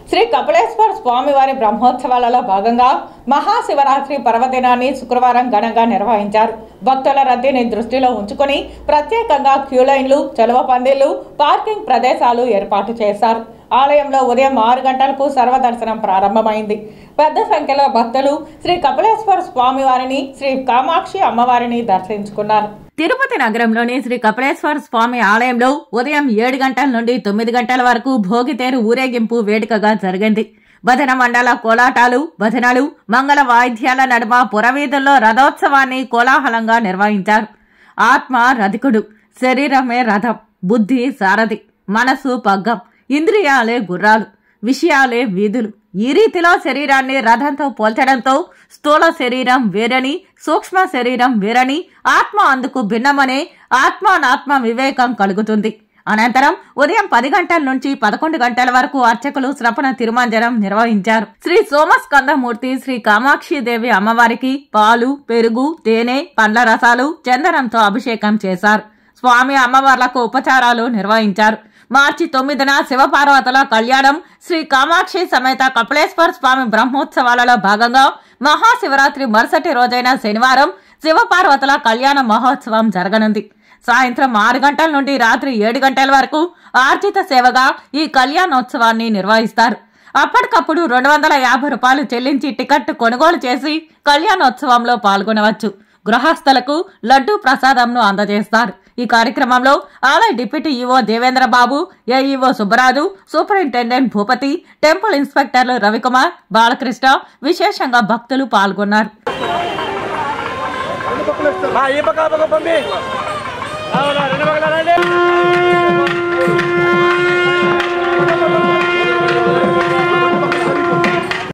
శ్రీ కపిలేశ్వర స్వామివారి బ్రహ్మోత్సవాలలో భాగంగా మహాశివరాత్రి పర్వదినాన్ని శుక్రవారం ఘనంగా నిర్వహించారు భక్తుల రద్దీని దృష్టిలో ఉంచుకొని ప్రత్యేకంగా క్యూ లైన్లు చలువ పందిళ్లు పార్కింగ్ ప్రదేశాలు ఏర్పాటు చేశారు ఆలయంలో ఉదయం ఆరు గంటలకు సర్వదర్శనం ప్రారంభమైంది పెద్ద సంఖ్యలో భక్తులు శ్రీ కపిలేశ్వర స్వామివారిని శ్రీ కామాక్షి అమ్మవారిని దర్శించుకున్నారు తిరుపతి నగరంలోని శ్రీ కపిలేశ్వర స్వామి ఆలయంలో ఉదయం ఏడు గంటల నుండి తొమ్మిది గంటల వరకు భోగితేరు ఊరేగింపు వేడుకగా జరిగింది భజన మండల కోలాటాలు భజనలు మంగళ వాయిద్యాల నడుమ పురవీధుల్లో రథోత్సవాన్ని కోలాహలంగా నిర్వహించారు ఆత్మ రధికుడు శరీరమే రథం బుద్ధి సారథి మనసు పగ్గం ఇంద్రియాలే గుర్రాలు విషయాలే వీధులు ఈ రీతిలో శరీరాన్ని రథంతో పోల్చడంతో స్థూల శరీరం వేరని సూక్ష్మ శరీరం వేరని ఆత్మ అందుకు భిన్నమనే ఆత్మానాత్మ వివేకం కలుగుతుంది అనంతరం ఉదయం పది గంటల నుంచి పదకొండు గంటల వరకు అర్చకులు శ్రపణ తిరుమంజనం నిర్వహించారు శ్రీ సోమస్కందమూర్తి శ్రీ కామాక్షి దేవి అమ్మవారికి పాలు పెరుగు తేనె పండ్ల రసాలు చందనంతో అభిషేకం చేశారు స్వామి అమ్మవార్లకు ఉపచారాలు నిర్వహించారు మార్చి తొమ్మిదిన శివపార్వతుల కళ్యాణం శ్రీ కామాక్షి సమేత కపిలేశ్వర స్వామి బ్రహ్మోత్సవాలలో భాగంగా మహాశివరాత్రి మరుసటి రోజైన శనివారం శివపార్వతుల కళ్యాణ మహోత్సవం జరగనుంది సాయంత్రం ఆరు గంటల నుండి రాత్రి ఏడు గంటల వరకు ఆర్జిత సేవగా ఈ కళ్యాణోత్సవాన్ని నిర్వహిస్తారు అప్పటికప్పుడు రెండు వందల యాభై రూపాయలు చెల్లించి టికెట్ కొనుగోలు చేసి కళ్యాణోత్సవంలో పాల్గొనవచ్చు గృహస్థులకు లడ్డూ ప్రసాదంను అందజేస్తారు ఈ కార్యక్రమంలో ఆలయ deputy EO Devendra Babu AEO Subbaraju superintendent Bhupathi temple ఇన్స్పెక్టర్లు రవికుమార్ బాలకృష్ణ విశేషంగా భక్తులు పాల్గొన్నారు ఈ పక్క ఆ పక్క పంపి రెండు పక్కల రండి